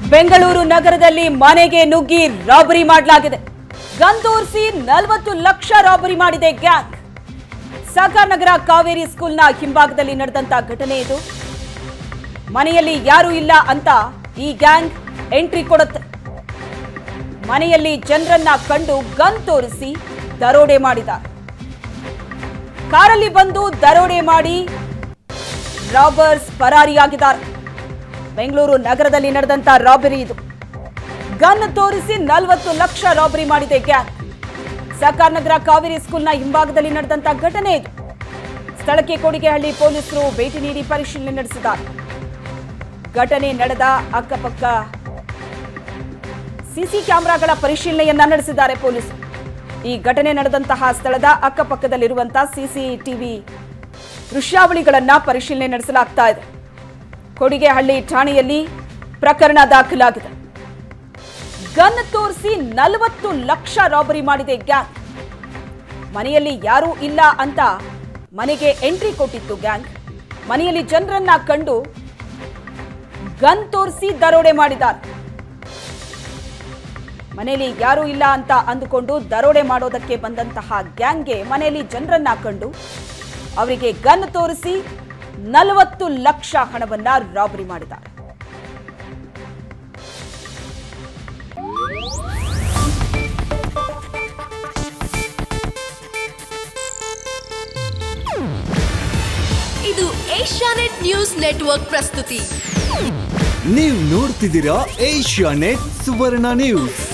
ಬೆಂಗಳೂರು ನಗರದಲ್ಲಿ ಮನೆಗೆ ನುಗ್ಗಿ ರಾಬರಿ ಮಾಡಲಾಗಿದೆ ಗನ್ ತೋರಿಸಿ ನಲವತ್ತು ಲಕ್ಷ ರಾಬರಿ ಮಾಡಿದೆ ಗ್ಯಾಂಗ್ ಸಾಗರ್ ನಗರ ಕಾವೇರಿ ಸ್ಕೂಲ್ನ ಹಿಂಭಾಗದಲ್ಲಿ ನಡೆದಂತ ಘಟನೆ ಇದು ಮನೆಯಲ್ಲಿ ಯಾರೂ ಇಲ್ಲ ಅಂತ ಈ ಗ್ಯಾಂಗ್ ಎಂಟ್ರಿ ಕೊಡುತ್ತೆ ಮನೆಯಲ್ಲಿ ಜನರನ್ನ ಕಂಡು ಗನ್ ತೋರಿಸಿ ದರೋಡೆ ಮಾಡಿದ್ದಾರೆ ಕಾರಲ್ಲಿ ಬಂದು ದರೋಡೆ ಮಾಡಿ ರಾಬರ್ಸ್ ಪರಾರಿಯಾಗಿದ್ದಾರೆ ಬೆಂಗಳೂರು ನಗರದಲ್ಲಿ ನಡೆದಂತ ರಾಬರಿ ಇದು ಗನ್ ತೋರಿಸಿ ನಲವತ್ತು ಲಕ್ಷ ರಾಬರಿ ಮಾಡಿದೆ ಗ್ಯಾಂಗ್ ಸಹಕಾರ ನಗರ ಕಾವೇರಿ ಸ್ಕೂಲ್ನ ಹಿಂಭಾಗದಲ್ಲಿ ನಡೆದಂತ ಘಟನೆ ಇದು ಸ್ಥಳಕ್ಕೆ ಕೊಡಿಗೆಹಳ್ಳಿ ಪೊಲೀಸರು ಭೇಟಿ ನೀಡಿ ಪರಿಶೀಲನೆ ನಡೆಸಿದ್ದಾರೆ ಘಟನೆ ನಡೆದ ಅಕ್ಕಪಕ್ಕ ಸಿಸಿ ಕ್ಯಾಮೆರಾಗಳ ಪರಿಶೀಲನೆಯನ್ನ ನಡೆಸಿದ್ದಾರೆ ಪೊಲೀಸರು ಈ ಘಟನೆ ನಡೆದಂತಹ ಸ್ಥಳದ ಅಕ್ಕಪಕ್ಕದಲ್ಲಿರುವಂತಹ ಸಿಸಿಟಿವಿ ದೃಶ್ಯಾವಳಿಗಳನ್ನ ಪರಿಶೀಲನೆ ನಡೆಸಲಾಗ್ತಾ ಇದೆ ಕೊಡಿಗೆಹಳ್ಳಿ ಠಾಣೆಯಲ್ಲಿ ಪ್ರಕರಣ ದಾಖಲಾಗಿದೆ ಗನ್ ತೋರಿಸಿ ನಲವತ್ತು ಲಕ್ಷ ರಾಬರಿ ಮಾಡಿದೆ ಗ್ಯಾಂಗ್ ಮನೆಯಲ್ಲಿ ಯಾರೂ ಇಲ್ಲ ಅಂತ ಮನೆಗೆ ಎಂಟ್ರಿ ಕೊಟ್ಟಿತ್ತು ಗ್ಯಾಂಗ್ ಮನೆಯಲ್ಲಿ ಜನರನ್ನ ಕಂಡು ಗನ್ ತೋರಿಸಿ ದರೋಡೆ ಮಾಡಿದ್ದಾರೆ ಮನೆಯಲ್ಲಿ ಯಾರೂ ಇಲ್ಲ ಅಂತ ಅಂದುಕೊಂಡು ದರೋಡೆ ಮಾಡೋದಕ್ಕೆ ಬಂದಂತಹ ಗ್ಯಾಂಗ್ಗೆ ಮನೆಯಲ್ಲಿ ಜನರನ್ನ ಕಂಡು ಅವರಿಗೆ ಗನ್ ತೋರಿಸಿ ನಲವತ್ತು ಲಕ್ಷ ಹಣವನ್ನ ರಾಬರಿ ಮಾಡಿದ್ದಾರೆ ಇದು ಏಷ್ಯಾನೆಟ್ ನ್ಯೂಸ್ ನೆಟ್ವರ್ಕ್ ಪ್ರಸ್ತುತಿ ನೀವು ನೋಡ್ತಿದ್ದೀರಾ ಏಷ್ಯಾ ನೆಟ್ ಸುವರ್ಣ ನ್ಯೂಸ್